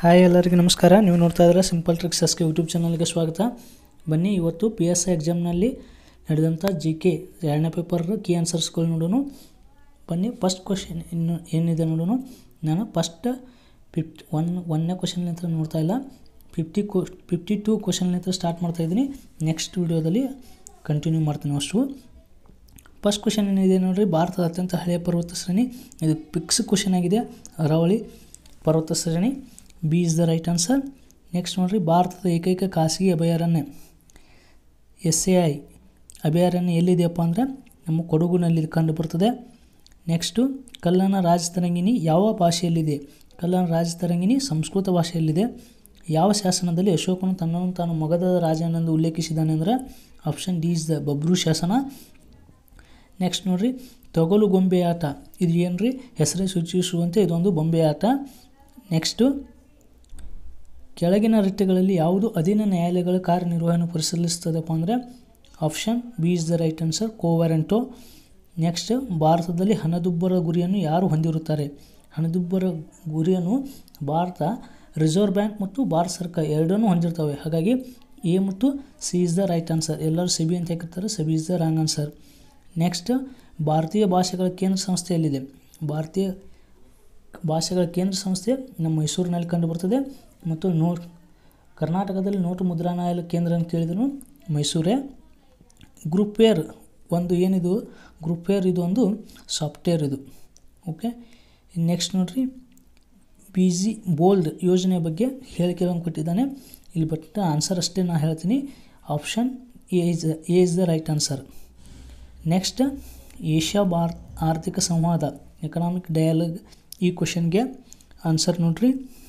hi ಎಲ್ಲರಿಗೂ ನಮಸ್ಕಾರ ನೀವು ನೋಡ್ತಾ ಇದ್ದೀರಾ ಸಿಂಪಲ್ ಟ್ರಿಕ್ಸ್ ಎಸ್ಕೆ ಯೂಟ್ಯೂಬ್ ಚಾನಲ್ಗೆ ಸ್ವಾಗತ ಬನ್ನಿ ಇವತ್ತು ಪಿ ಎಸ್ ಐ ಎಕ್ಸಾಮ್ನಲ್ಲಿ ನಡೆದಂಥ ಜಿ ಕೆ ಎರಡನೇ ಪೇಪರ್ ಕೀ ಆನ್ಸರ್ಸ್ಗಳು ನೋಡೋಣ ಬನ್ನಿ ಫಸ್ಟ್ ಕ್ವಶನ್ ಇನ್ನು ಏನಿದೆ ನೋಡೋಣ ನಾನು ಫಸ್ಟ್ ಫಿಫ್ಟ್ ಒನ್ ಒಂದನೇ ಕ್ವಶನ್ಲಿಂದ ನೋಡ್ತಾ ಇಲ್ಲ ಫಿಫ್ಟಿ ಕೊ ಫಿಫ್ಟಿ ಟೂ ಕ್ವಶನ್ಲಿಂದ ಸ್ಟಾರ್ಟ್ ಮಾಡ್ತಾ ಇದ್ದೀನಿ ನೆಕ್ಸ್ಟ್ ವಿಡಿಯೋದಲ್ಲಿ ಕಂಟಿನ್ಯೂ ಮಾಡ್ತೀನಿ ಅಷ್ಟು ಫಸ್ಟ್ ಕ್ವಶನ್ ಏನಿದೆ ನೋಡಿರಿ ಭಾರತದ ಅತ್ಯಂತ ಹಳೆಯ ಪರ್ವತ ಶ್ರೇಣಿ ಇದು ಪಿಕ್ಸ್ ಕ್ವಶನ್ ಆಗಿದೆ ಅರಾವಳಿ ಪರ್ವತ ಶ್ರೇಣಿ B is the right answer next ನೋಡಿರಿ ಭಾರತದ ಏಕೈಕ ಖಾಸಗಿ ಅಭಯಾರಣ್ಯ ಎಸ್ ಎ ಐ ಅಭಯಾರಣ್ಯ ಎಲ್ಲಿದೆಯಪ್ಪ ಅಂದರೆ ನಮ್ಮ ಕೊಡಗುನಲ್ಲಿ ಕಂಡು ಬರ್ತದೆ ನೆಕ್ಸ್ಟು ಕಲ್ಲನ ರಾಜತರಂಗಿಣಿ ಯಾವ ಭಾಷೆಯಲ್ಲಿದೆ ಕಲ್ಲನ ರಾಜತರಂಗಿಣಿ ಸಂಸ್ಕೃತ ಭಾಷೆಯಲ್ಲಿದೆ ಯಾವ ಶಾಸನದಲ್ಲಿ ಅಶೋಕನು ತನ್ನನ್ನು ತಾನು ಮಗಧದ ರಾಜನೆಂದು ಉಲ್ಲೇಖಿಸಿದ್ದಾನೆ ಅಂದರೆ option D is the Bhabru ಶಾಸನ ನೆಕ್ಸ್ಟ್ ನೋಡ್ರಿ ತೊಗಲು ಗೊಂಬೆ ಆಟ ಇದು ಏನು ರೀ ಹೆಸರೇ ಸೂಚಿಸುವಂತೆ ಇದೊಂದು ಬೊಂಬೆ ಆಟ ನೆಕ್ಸ್ಟು ಕೆಳಗಿನ ರಿಟ್ಟುಗಳಲ್ಲಿ ಯಾವುದು ಅಧೀನ ನ್ಯಾಯಾಲಯಗಳ ಕಾರ್ಯನಿರ್ವಹಣೆ ಪರಿಶೀಲಿಸ್ತದಪ್ಪ ಅಂದರೆ option B is the right answer quo warranto next ಭಾರತದಲ್ಲಿ ಹಣದುಬ್ಬರ ಗುರಿಯನ್ನು ಯಾರು ಹೊಂದಿರುತ್ತಾರೆ ಹಣದುಬ್ಬರ ಗುರಿಯನ್ನು ಭಾರತ ರಿಸರ್ವ್ ಬ್ಯಾಂಕ್ ಮತ್ತು ಭಾರತ ಸರ್ಕಾರ ಎರಡನ್ನೂ ಹೊಂದಿರ್ತವೆ ಹಾಗಾಗಿ ಎ ಮತ್ತು C is the right answer ಎಲ್ಲರೂ ಸಿ ಬಿ ಅಂತ ಹಾಕಿರ್ತಾರೆ C B is the wrong answer next ಭಾರತೀಯ ಭಾಷೆಗಳ ಕೇಂದ್ರ ಸಂಸ್ಥೆಯಲ್ಲಿದೆ ಭಾರತೀಯ ಭಾಷೆಗಳ ಕೇಂದ್ರ ಸಂಸ್ಥೆ ನಮ್ಮ ಮೈಸೂರಿನಲ್ಲಿ ಕಂಡುಬರ್ತದೆ ಮತ್ತು ನೋಟ್ ಕರ್ನಾಟಕದಲ್ಲಿ ನೋಟು ಮುದ್ರಣಾಲಯ ಕೇಂದ್ರ ಅಂತ ಕೇಳಿದ್ರು ಮೈಸೂರೇ ಗ್ರೂಪ್ ವೇರ್ ಒಂದು ಏನಿದು ಗ್ರೂಪ್ ವೇರ್ ಇದು ಒಂದು ಸಾಫ್ಟ್ವೇರ್ ಇದು ಓಕೆ ನೆಕ್ಸ್ಟ್ ನೋಡ್ರಿ ಬಿ ಜಿ ಬೋಲ್ಡ್ ಯೋಜನೆ ಬಗ್ಗೆ ಹೇಳಿಕೆಗಳನ್ನು ಕೊಟ್ಟಿದ್ದಾನೆ ಇಲ್ಲಿ ಬಟ್ ಆನ್ಸರ್ ಅಷ್ಟೇ ನಾನು ಹೇಳ್ತೀನಿ option A is A is the right answer next Asia Bharat ಆರ್ಥಿಕ ಸಂವಾದ ಎಕನಾಮಿಕ್ ಡಯಾಲಗ್ ಈ ಕ್ವಶನ್ಗೆ ಆನ್ಸರ್ ನೋಡ್ರಿ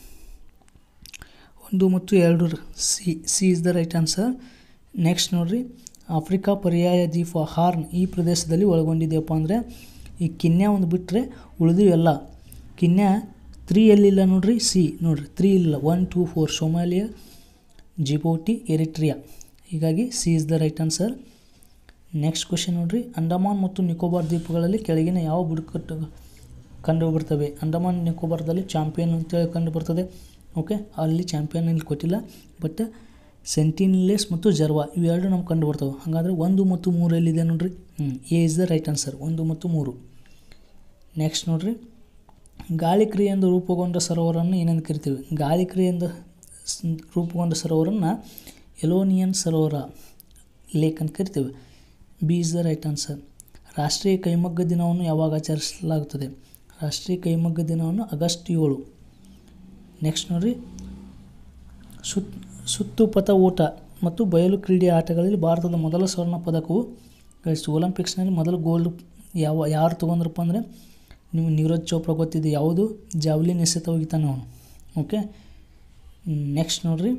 ಒಂದು ಮತ್ತು ಎರಡು C C is the right answer next ನೋಡ್ರಿ ಆಫ್ರಿಕಾ ಪರ್ಯಾಯ ದ್ವೀಪ ಹಾರ್ನ್ ಈ ಪ್ರದೇಶದಲ್ಲಿ ಒಳಗೊಂಡಿದೆಯಪ್ಪ ಅಂದರೆ ಈ ಕಿನ್ಯಾ ಒಂದು ಬಿಟ್ಟರೆ ಉಳಿದು ಎಲ್ಲ ಕಿನ್ಯಾ ತ್ರೀ ಎಲ್ಲಿಲ್ಲ ನೋಡ್ರಿ ಸಿ ನೋಡ್ರಿ ತ್ರೀ ಇಲ್ಲ one two four Somalia Djibouti Eritrea ಹೀಗಾಗಿ C is the right answer next question ನೋಡ್ರಿ ಅಂಡಮಾನ್ ಮತ್ತು ನಿಕೋಬಾರ್ ದ್ವೀಪಗಳಲ್ಲಿ ಕೆಳಗಿನ ಯಾವ ಬುಡಕಟ್ಟು ಕಂಡು ಬರ್ತವೆ ಅಂಡಮಾನ್ ನಿಕೋಬಾರ್ದಲ್ಲಿ ಚಾಂಪಿಯನ್ ಅಂತೇಳಿ ಕಂಡು ಬರ್ತದೆ ಓಕೆ ಅಲ್ಲಿ ಚಾಂಪಿಯನ್ ಇಲ್ಲಿ ಕೊಟ್ಟಿಲ್ಲ ಬಟ್ ಸೆಂಟಿನ್ಲೆಸ್ ಮತ್ತು ಜರ್ವಾ ಇವೆರಡು ನಮ್ಗೆ ಕಂಡು ಬರ್ತವೆ ಹಾಗಾದರೆ ಒಂದು ಮತ್ತು ಮೂರು ಎಲ್ಲಿದೆ ನೋಡ್ರಿ ಹ್ಞೂ A is the right answer ಒಂದು ಮತ್ತು ಮೂರು ನೆಕ್ಸ್ಟ್ ನೋಡ್ರಿ ಗಾಳಿ ಕ್ರಿಯೆಯಿಂದ ರೂಪುಗೊಂಡ ಸರೋವರನ್ನು ಏನೆಂದು ಕರಿತೀವಿ ಗಾಳಿ ಕ್ರಿಯೆಯಿಂದ ಸ್- ರೂಪುಗೊಂಡ ಸರೋವರನ್ನು ಎಲೋನಿಯನ್ ಸರೋವರ ಲೇಕ್ ಅಂತ ಕರಿತೀವಿ B is the right answer ರಾಷ್ಟ್ರೀಯ ಕೈಮಗ್ಗ ದಿನವನ್ನು ಯಾವಾಗ ಆಚರಿಸಲಾಗುತ್ತದೆ ರಾಷ್ಟ್ರೀಯ ಕೈಮಗ್ಗ ದಿನವನ್ನು ಆಗಸ್ಟ್ ಏಳು ನೆಕ್ಸ್ಟ್ ನೋಡ್ರಿ ಸುತ್ ಸುತ್ತು ಪಥ ಓಟ ಮತ್ತು ಬಯಲು ಕ್ರೀಡೆ ಆಟಗಳಲ್ಲಿ ಭಾರತದ ಮೊದಲ ಸ್ವರ್ಣ ಪದಕವು ಗಳಿಸಿತು ಒಲಿಂಪಿಕ್ಸ್ನಲ್ಲಿ ಮೊದಲ ಗೋಲ್ಡ್ ಯಾವ ಯಾರು ತೊಗೊಂಡ್ರಪ್ಪ ಅಂದರೆ ನೀವು ನೀರಜ್ ಚೋಪ್ರಾ ಗೊತ್ತಿದೆ ಯಾವುದು ಜಾವ್ಲಿನ್ ಎಸೆತ ಹೋಗಿತಾನೆ ಅವನು ಓಕೆ ನೆಕ್ಸ್ಟ್ ನೋಡ್ರಿ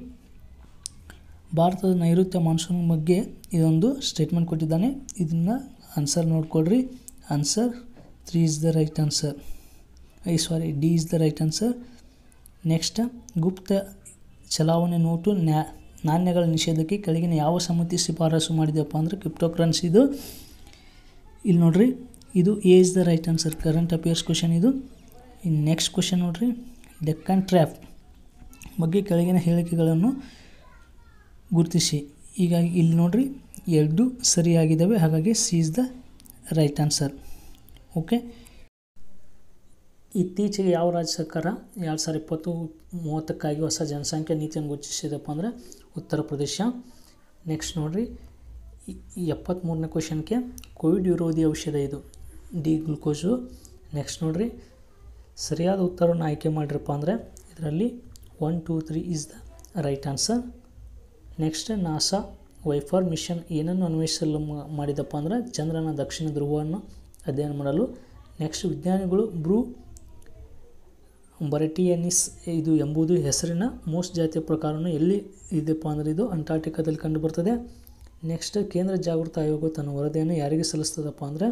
ಭಾರತದ ನೈಋತ್ಯ ಮಾನ್ಸೂನ್ ಬಗ್ಗೆ ಇದೊಂದು ಸ್ಟೇಟ್ಮೆಂಟ್ ಕೊಟ್ಟಿದ್ದಾನೆ ಇದನ್ನು ಆನ್ಸರ್ ನೋಡ್ಕೊಳ್ರಿ answer three is the right answer I sorry D is the right answer next ಗುಪ್ತ ಚಲಾವಣೆ ನೋಟು ನ್ಯಾ ನಾಣ್ಯಗಳ ನಿಷೇಧಕ್ಕೆ ಕೆಳಗಿನ ಯಾವ ಸಮಿತಿ ಶಿಫಾರಸು ಮಾಡಿದೆಪ್ಪ ಅಂದರೆ ಕ್ರಿಪ್ಟೋ ಕರೆನ್ಸಿ ಇದು ಇಲ್ಲಿ ನೋಡ್ರಿ ಇದು A is the right answer current affairs question ಇದು ಇನ್ನು ನೆಕ್ಸ್ಟ್ ಕ್ವಶನ್ ನೋಡ್ರಿ ಡೆಕ್ಕನ್ ಟ್ರ್ಯಾಪ್ ಬಗ್ಗೆ ಕೆಳಗಿನ ಹೇಳಿಕೆಗಳನ್ನು ಗುರುತಿಸಿ ಹೀಗಾಗಿ ಇಲ್ಲಿ ನೋಡ್ರಿ ಎರಡು ಸರಿಯಾಗಿದ್ದಾವೆ ಹಾಗಾಗಿ C is the right answer okay ಇತ್ತೀಚೆಗೆ ಯಾವ ರಾಜ್ಯ ಸರ್ಕಾರ ಎರಡು ಸಾವಿರದ ಇಪ್ಪತ್ತು ಮೂವತ್ತಕ್ಕಾಗಿ ಹೊಸ ಜನಸಂಖ್ಯಾ ನೀತಿಯನ್ನು ಘೋಷಿಸಿದಪ್ಪ ಅಂದರೆ ಉತ್ತರ ಪ್ರದೇಶ ನೆಕ್ಸ್ಟ್ ನೋಡ್ರಿ ಈ ಎಪ್ಪತ್ತ್ಮೂರನೇ ಕ್ವಶನ್ಗೆ ಕೋವಿಡ್ ವಿರೋಧಿ ಔಷಧ ಇದು ಡಿ ಗ್ಲುಕೋಸು ನೆಕ್ಸ್ಟ್ ನೋಡ್ರಿ ಸರಿಯಾದ ಉತ್ತರವನ್ನು ಆಯ್ಕೆ ಮಾಡಿರಪ್ಪ ಅಂದರೆ ಇದರಲ್ಲಿ one two three is the right answer next NASA VIPER mission ಏನನ್ನು ಅನ್ವೇಷಿಸಲು ಮ- ಮಾಡಿದಪ್ಪ ಅಂದರೆ ಚಂದ್ರನ ದಕ್ಷಿಣ ಧ್ರುವವನ್ನು ಅಧ್ಯಯನ ಮಾಡಲು ನೆಕ್ಸ್ಟ್ ವಿಜ್ಞಾನಿಗಳು ಬ್ರೂ ಬರಟಿಯನಿಸ್ ಇದು ಎಂಬುದು ಹೆಸರಿನ ಮೋಸ್ ಜಾತಿಯ ಪ್ರಕಾರವನ್ನು ಎಲ್ಲಿ ಇದೆಪ್ಪ ಅಂದರೆ ಇದು ಅಂಟಾರ್ಟಿಕಾದಲ್ಲಿ ಕಂಡುಬರ್ತದೆ ನೆಕ್ಸ್ಟ್ ಕೇಂದ್ರ ಜಾಗೃತ ಆಯೋಗ ತನ್ನ ವರದಿಯನ್ನು ಯಾರಿಗೆ ಸಲ್ಲಿಸ್ತದಪ್ಪ ಅಂದರೆ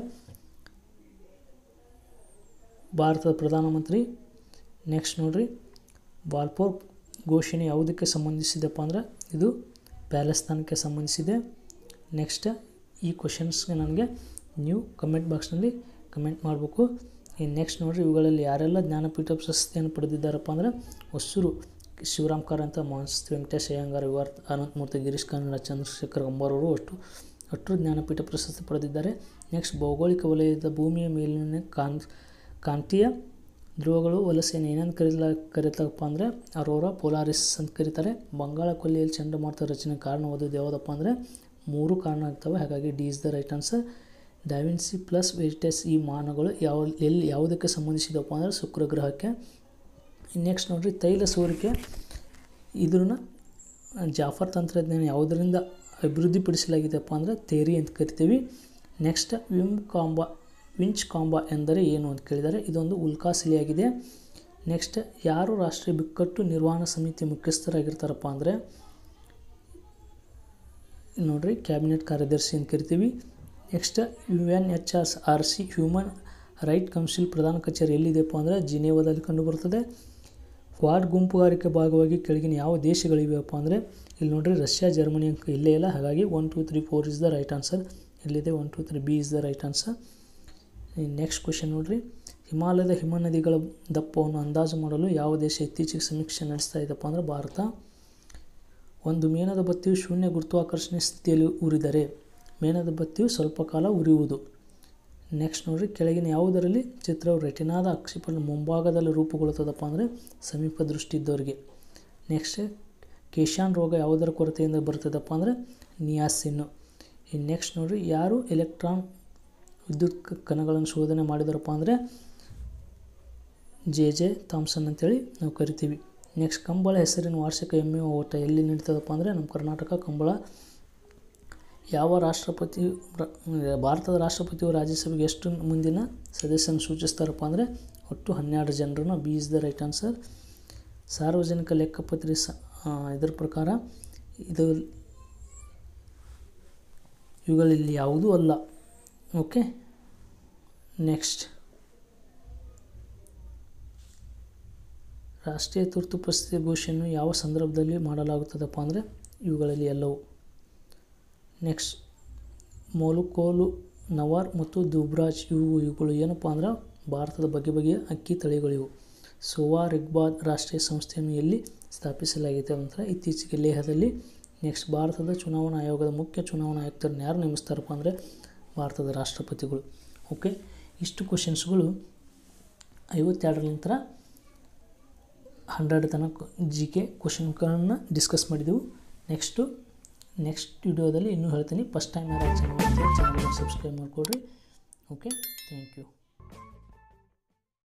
ಭಾರತದ ಪ್ರಧಾನಮಂತ್ರಿ ನೆಕ್ಸ್ಟ್ ನೋಡ್ರಿ ಬಾಲ್ಪೋರ್ ಘೋಷಣೆ ಯಾವುದಕ್ಕೆ ಸಂಬಂಧಿಸಿದೆಪ್ಪ ಅಂದರೆ ಇದು ಪ್ಯಾಲೆಸ್ತಾನಕ್ಕೆ ಸಂಬಂಧಿಸಿದೆ ನೆಕ್ಸ್ಟ್ ಈ ಕ್ವಶನ್ಸ್ಗೆ ನನಗೆ ನೀವು ಕಮೆಂಟ್ ಬಾಕ್ಸ್ನಲ್ಲಿ ಕಮೆಂಟ್ ಮಾಡಬೇಕು ಇನ್ನು ನೆಕ್ಸ್ಟ್ ನೋಡ್ರಿ ಇವುಗಳಲ್ಲಿ ಯಾರೆಲ್ಲ ಜ್ಞಾನಪೀಠ ಪ್ರಶಸ್ತಿಯನ್ನು ಪಡೆದಿದ್ದಾರಪ್ಪ ಅಂದರೆ ಹೊಸೂರು ಶಿವರಾಮ್ ಕಾರಂತ ಮಾನ್ಸ್ ವೆಂಕಟೇಶ್ ಅಯ್ಯಂಗಾರ್ ವಿವಾರ್ ಅನಂತಮೂರ್ತಿ ಗಿರೀಶ್ ಕನ್ನಡ ಚಂದ್ರಶೇಖರ್ ಕಂಬಾರವರು ಅಷ್ಟು ಅಷ್ಟು ಜ್ಞಾನಪೀಠ ಪ್ರಶಸ್ತಿ ಪಡೆದಿದ್ದಾರೆ ನೆಕ್ಸ್ಟ್ ಭೌಗೋಳಿಕ ವಲಯದ ಭೂಮಿಯ ಮೇಲಿನ ಕಾನ್ ಕಾಂತೀಯ ಧ್ರುವಗಳು ವಲಸೆಯನ್ನು ಏನಂತ ಕರೀಲ ಕರೀತಾರಪ್ಪ ಅಂದರೆ ಅರೋರಾ ಪೋಲಾರಿಸ್ ಅಂತ ಕರೀತಾರೆ ಬಂಗಾಳ ಕೊಲ್ಲಿಯಲ್ಲಿ ಚಂಡಮಾರುತ ರಚನೆ ಕಾರಣವಾದದ್ದು ಯಾವುದಪ್ಪ ಅಂದರೆ ಮೂರು ಕಾರಣ ಆಗ್ತವೆ ಹಾಗಾಗಿ D is the right answer DAVINCI plus VERITAS ಈ ಮಾನಗಳು ಯಾವ ಎಲ್ಲಿ ಯಾವುದಕ್ಕೆ ಸಂಬಂಧಿಸಿದಪ್ಪ ಅಂದರೆ ಶುಕ್ರ ಗ್ರಹಕ್ಕೆ ನೆಕ್ಸ್ಟ್ ನೋಡಿರಿ ತೈಲ ಸೋರಿಕೆ ಇದನ್ನ ಜಾಫರ್ ತಂತ್ರಜ್ಞಾನ ಯಾವುದರಿಂದ ಅಭಿವೃದ್ಧಿಪಡಿಸಲಾಗಿದೆಪ್ಪ ಅಂದರೆ ತೇರಿ ಅಂತ ಕರಿತೀವಿ ನೆಕ್ಸ್ಟ್ ವಿಮ್ ಕಾಂಬ ವಿಂಚ್ ಕಾಂಬ ಎಂದರೆ ಏನು ಅಂತ ಕೇಳಿದ್ದಾರೆ ಇದೊಂದು ಉಲ್ಕಾಶಿಲೆಯಾಗಿದೆ ನೆಕ್ಸ್ಟ್ ಯಾರು ರಾಷ್ಟ್ರೀಯ ಬಿಕ್ಕಟ್ಟು ನಿರ್ವಹಣಾ ಸಮಿತಿ ಮುಖ್ಯಸ್ಥರಾಗಿರ್ತಾರಪ್ಪ ಅಂದರೆ ನೋಡ್ರಿ ಕ್ಯಾಬಿನೆಟ್ ಕಾರ್ಯದರ್ಶಿ ಅಂತ ಕರಿತೀವಿ next U N H R R C human right council ಪ್ರಧಾನ ಕಚೇರಿ ಎಲ್ಲಿದೆಯಪ್ಪ ಅಂದರೆ ಜಿನೇವಾದಲ್ಲಿ ಕಂಡುಬರುತ್ತದೆ ಕ್ವಾಡ್ ಗುಂಪುಗಾರಿಕೆ ಭಾಗವಾಗಿ ಕೆಳಗಿನ ಯಾವ ದೇಶಗಳಿವೆಯಪ್ಪ ಅಂದರೆ ಇಲ್ಲಿ ನೋಡ್ರಿ ರಷ್ಯಾ ಜರ್ಮನಿ ಅಂಕ ಇಲ್ಲೇ ಇಲ್ಲ ಹಾಗಾಗಿ one two three four is the right answer ಇಲ್ಲಿದೆ one two three B is the right answer next question ನೋಡ್ರಿ ಹಿಮಾಲಯದ ಹಿಮನದಿಗಳ ದಪ್ಪವನ್ನು ಅಂದಾಜು ಮಾಡಲು ಯಾವ ದೇಶ ಇತ್ತೀಚೆಗೆ ಸಮೀಕ್ಷೆ ನಡೆಸ್ತಾ ಇದೆಯಪ್ಪ ಅಂದರೆ ಭಾರತ ಒಂದು ಮೇಣದ ಬತ್ತಿಯು ಶೂನ್ಯ ಗುರುತ್ವಾಕರ್ಷಣೆ ಸ್ಥಿತಿಯಲ್ಲಿ ಉರಿದರೆ ಮೇಣದ ಬತ್ತಿಯು ಸ್ವಲ್ಪ ಕಾಲ ಉರಿಯುವುದು ನೆಕ್ಸ್ಟ್ ನೋಡ್ರಿ ಕೆಳಗಿನ ಯಾವುದರಲ್ಲಿ ಚಿತ್ರವು ರೆಟಿನಾದ ಅಕ್ಷಿಪಟ ಮುಂಭಾಗದಲ್ಲಿ ರೂಪುಗೊಳ್ಳುತ್ತದಪ್ಪ ಅಂದರೆ ಸಮೀಪ ದೃಷ್ಟಿ ಇದ್ದವರಿಗೆ ನೆಕ್ಸ್ಟ್ ಕೇಶಾನ್ ರೋಗ ಯಾವುದರ ಕೊರತೆಯಿಂದ ಬರ್ತದಪ್ಪ ಅಂದರೆ ನಿಯಾಸಿನ್ನು ಇನ್ನು ನೆಕ್ಸ್ಟ್ ನೋಡ್ರಿ ಯಾರು ಎಲೆಕ್ಟ್ರಾನ್ ವಿದ್ಯುತ್ ಕ- ಕಣಗಳನ್ನು ಶೋಧನೆ ಮಾಡಿದಾರಪ್ಪ ಅಂದರೆ ಜೆ ಜೆ ಥಾಮ್ಸನ್ ಅಂತೇಳಿ ನಾವು ಕರಿತೀವಿ ನೆಕ್ಸ್ಟ್ ಕಂಬಳ ಹೆಸರಿನ ವಾರ್ಷಿಕ ಎಮ್ಮೆ ಓಟ ಎಲ್ಲಿ ನಡೀತದಪ್ಪ ಅಂದರೆ ನಮ್ಮ ಕರ್ನಾಟಕ ಕಂಬಳ ಯಾವ ರಾಷ್ಟ್ರಪತಿ ರ- ಭಾರತದ ರಾಷ್ಟ್ರಪತಿಯು ರಾಜ್ಯಸಭೆಗೆ ಎಷ್ಟು ಮುಂದಿನ ಸದಸ್ಯನ ಸೂಚಿಸ್ತಾರಪ್ಪ ಅಂದರೆ ಒಟ್ಟು ಹನ್ನೆರಡು ಜನರನ್ನು B is the right answer ಸಾರ್ವಜನಿಕ ಲೆಕ್ಕಪತ್ರಿ ಸ ಆ, ಇದರ ಪ್ರಕಾರ ಇದು ಇವುಗಳಲ್ಲಿ ಯಾವುದೂ ಅಲ್ಲ ಓಕೆ ನೆಕ್ಸ್ಟ್ ರಾಷ್ಟ್ರೀಯ ತುರ್ತು ಪರಿಸ್ಥಿತಿ ಘೋಷಣೆಯನ್ನು ಯಾವ ಸಂದರ್ಭದಲ್ಲಿ ಮಾಡಲಾಗುತ್ತದಪ್ಪ ಅಂದರೆ ಇವುಗಳಲ್ಲಿ ಎಲ್ಲವೂ ನೆಕ್ಸ್ಟ್ ಮೊಲುಕೋಲು ನವಾರ್ ಮತ್ತು ದುಬ್ರಾಜ್ ಇವು ಇವುಗಳು ಏನಪ್ಪ ಅಂದ್ರೆ ಭಾರತದ ಬಗೆ ಬಗೆಯ ಅಕ್ಕಿ ತಳಿಗಳಿವು ಸೋವಾ ರಿಗ್ಬಾದ್ ರಾಷ್ಟ್ರೀಯ ಸಂಸ್ಥೆಯನ್ನು ಎಲ್ಲಿ ಸ್ಥಾಪಿಸಲಾಗಿದೆ ಅಂತ ಇತ್ತೀಚೆಗೆ ಲೇಹದಲ್ಲಿ ನೆಕ್ಸ್ಟ್ ಭಾರತದ ಚುನಾವಣಾ ಆಯೋಗದ ಮುಖ್ಯ ಚುನಾವಣಾ ಆಯುಕ್ತರನ್ನು ಯಾರು ನೇಮಿಸ್ತಾರಪ್ಪ ಅಂದರೆ ಭಾರತದ ರಾಷ್ಟ್ರಪತಿಗಳು ಓಕೆ ಇಷ್ಟು ಕ್ವಶನ್ಸ್ಗಳು ಐವತ್ತೆರಡರ ನಂತರ ಹಂಡ್ರೆಡ್ ತನಕ ಜಿ ಕೆ ಕ್ವಶನ್ಗಳನ್ನು ಡಿಸ್ಕಸ್ ಮಾಡಿದೆವು ನೆಕ್ಸ್ಟು ನೆಕ್ಸ್ಟ್ ವಿಡಿಯೋದಲ್ಲಿ ಇನ್ನೂ ಹೇಳ್ತೀನಿ ಫಸ್ಟ್ ಟೈಮ್ ಯಾರು ಚಾನಲ್ ಚಾನಲ್ನ ಸಬ್ಸ್ಕ್ರೈಬ್ ಮಾಡಿಕೊಡ್ರಿ ಓಕೆ ಥ್ಯಾಂಕ್ ಯು